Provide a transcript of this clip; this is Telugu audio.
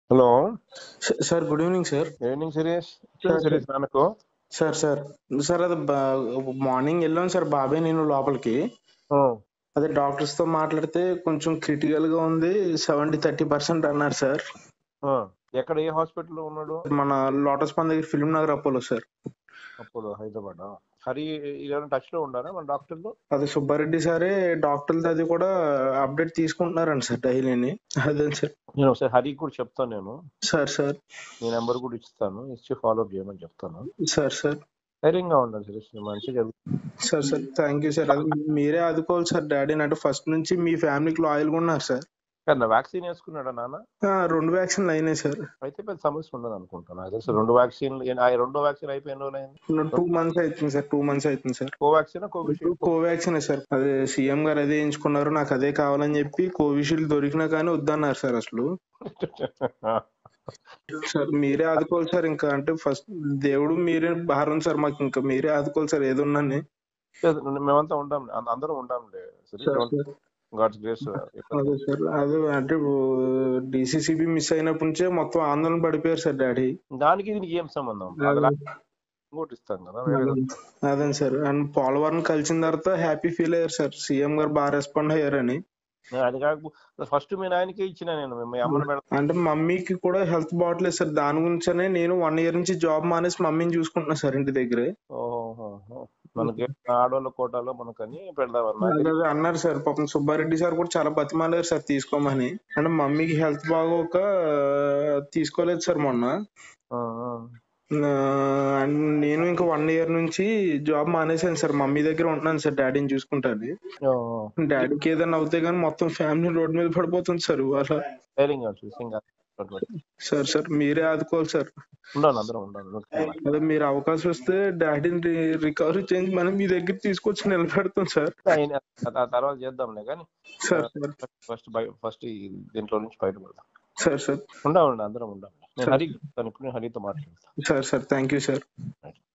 హలో స- sir good evening sir evening series sir, series నాకు సార్ సార్ సార్ అది బా- మార్నింగ్ వెళ్ళాం సార్ బాబాయ్ నేను లోపలికి అదే డాక్టర్స్ తో మాట్లాడితే కొంచెం క్రిటికల్ గా ఉంది సెవెంటీ థర్టీ పర్సెంట్ అన్నారు సార్ ఎక్కడ ఏ హాస్పిటల్ ఉన్నాడు మన లోటస్ పాండ్ దగ్గర ఫిల్మ్ నగర్ అపోలో సార్ అప్పుడు హైదరాబాద్ హరి ఎవరైనా టచ్ లో ఉన్నారా మన డాక్టర్లు అది సుబ్బారెడ్డి సారే డాక్టర్లు అది కూడా అప్డేట్ తీసుకుంటున్నారండి సార్ డైలీని అదే సార్ నేను ఒకసారి హరికి కూడా చెప్తాను నేను సార్ సార్ నీ నెంబర్ కూడా ఇస్తాను ఇచ్చి ఫాలో అప్ చేయమని చెప్తాను సార్ సార్ ధైర్యంగా ఉండాలి సిరీస్ మంచిగా జరుగుతుంది sir sir thank you sir అది మీరే ఆదుకోవాలి సార్ డాడీని అంటే ఫస్ట్ నుంచి మీ ఫ్యామిలీకి లాయల్ గా ఉన్నారు సార్ కానీ నా వ్యాక్సిన్ వేసుకున్నాడా నాన్న ఆ, రెండు వ్యాక్సిన్లు అయినాయి సార్ అయితే పెద్ద సమస్య ఉండదు అనుకుంటాను నాకు తెలిసి రెండు వ్యాక్సిన్ ఆ రెండో వ్యాక్సిన్ అయిపోయి ఎన్ని రోజులు అయింది టూ మంత్స్ అవుతుంది సార్ టూ మంత్స్ అవుతుంది sir Covaxin Covishield Covaxin sir అదే సీఎం గారు అదే ఎంచుకున్నారు నాకు అదే కావాలని చెప్పి కోవిషీల్డ్ దొరికినా కానీ వద్దన్నారు సార్ అసలు సార్ మీరే ఆదుకోవాలి సార్ ఇంకా అంటే ఫస్ట్ దేవుడు మీరే భారం సార్ మాకు ఇంకా మీరే ఆదుకోవాలి సార్ ఏది ఉన్నాని మేమంతా ఉంటాం అంద- అందరం ఉంటాం సార్ సార్ గాడ్స్ గ్రేస్ అదే సార్ అదే అంటే డిసిసిబి మిస్ అయినప్పటి నుంచే మొత్తం ఆందోళన పడిపోయారు సార్ డాడీ దానికి దీనికి ఏం సంబంధం అది లా- ఇంకోటి ఇస్తాం కదా వేరే అదే సార్ అండ్ పోలవరం కలిసిన తర్వాత హ్యాపీ ఫీల్ అయ్యారు సార్ సీఎం గారు బాగా రెస్పాండ్ అయ్యారని అది కాక ఫస్ట్ మీ నాయనకే ఇచ్చిన నేను మీ అమ్మని పెడతా అంటే మమ్మీకి కూడా హెల్త్ బాగట్లేదు సార్ దాని గురించనే నేను వన్ ఇయర్ నుంచి జాబ్ మానేసి మమ్మీని చూసుకుంటున్నా సార్ ఇంటి దగ్గరే ఓహో మనకి ఆడవాళ్ళ కోటాలో మనకని పెడదామన్నా అదే అదే అన్నారు సార్ పాపం సుబ్బారెడ్డి సార్ కూడా చాలా బతిమాలారు సార్ తీసుకోమని అంటే మమ్మీకి హెల్త్ బాగోక తీసుకోలేదు సార్ మొన్న ఆ, ఆ. ఆ, అండ్ నేను ఇంకా వన్ ఇయర్ నుంచి జాబ్ మానేశాను సార్ మమ్మీ దగ్గర ఉంటున్నాను సార్ డాడీని చూసుకుంటాను ఓ, డాడీకి ఏదైనా అవుతే గానీ మొత్తం ఫ్యామిలీ రోడ్ మీద పడిపోతుంది సార్ అలా ధైర్యంగా చూసి ఇంకా సార్ సార్ మీరే ఆదుకోవాలి సార్ ఉండాలి అందరం ఉండాలి అదే మీరు అవకాశం వస్తే డాడీని రికవరీ చేంజ్ మనం మీ దగ్గర తీసుకొచ్చి నిలబెడతాం సార్ ఆయన- ఆ తర్వాత చేద్దాంలే కానీ సార్ సార్ ఫస్ట్ ఫస్ట్ దీంట్లో నుంచి బయటపడదాం సార్ సార్ ఉండా ఉండ అందరం ఉండాలి నేను హరి చెప్తాను ఇప్పుడు నేను హరితో మాట్లాడతాను sir sir thank you sir